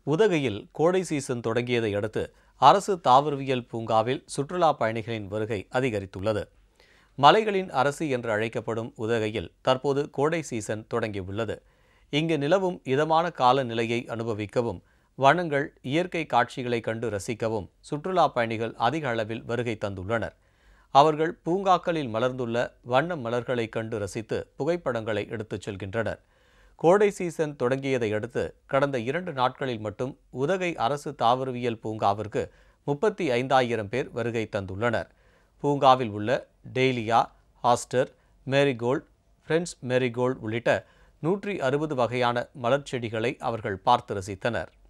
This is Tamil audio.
உதகையில் கோடை சீசன் தொடங்கியதை அடுத்து அரசு தாவரவியல் பூங்காவில் சுற்றுலா பயணிகளின் வருகை அதிகரித்துள்ளது மலைகளின் அரசு என்று அழைக்கப்படும் உதகையில் தற்போது கோடை சீசன் தொடங்கியுள்ளது இங்கு நிலவும் இதமான காலநிலையை அனுபவிக்கவும் வனங்கள் இயற்கை காட்சிகளை கண்டு ரசிக்கவும் சுற்றுலா பயணிகள் அதிக அளவில் வருகை தந்துள்ளனர் அவர்கள் பூங்காக்களில் மலர்ந்துள்ள வண்ண மலர்களை கண்டு ரசித்து புகைப்படங்களை எடுத்துச் செல்கின்றனர் கோடை சீசன் தொடங்கியதை அடுத்து கடந்த இரண்டு நாட்களில் மட்டும் உதகை அரசு தாவரவியல் பூங்காவிற்கு முப்பத்தி ஐந்தாயிரம் பேர் வருகை தந்துள்ளனர் பூங்காவில் உள்ள dahlia aster marigold French marigold உள்ளிட்ட நூற்றி அறுபது வகையான மலர் செடிகளை அவர்கள் பார்த்து ரசித்தனர்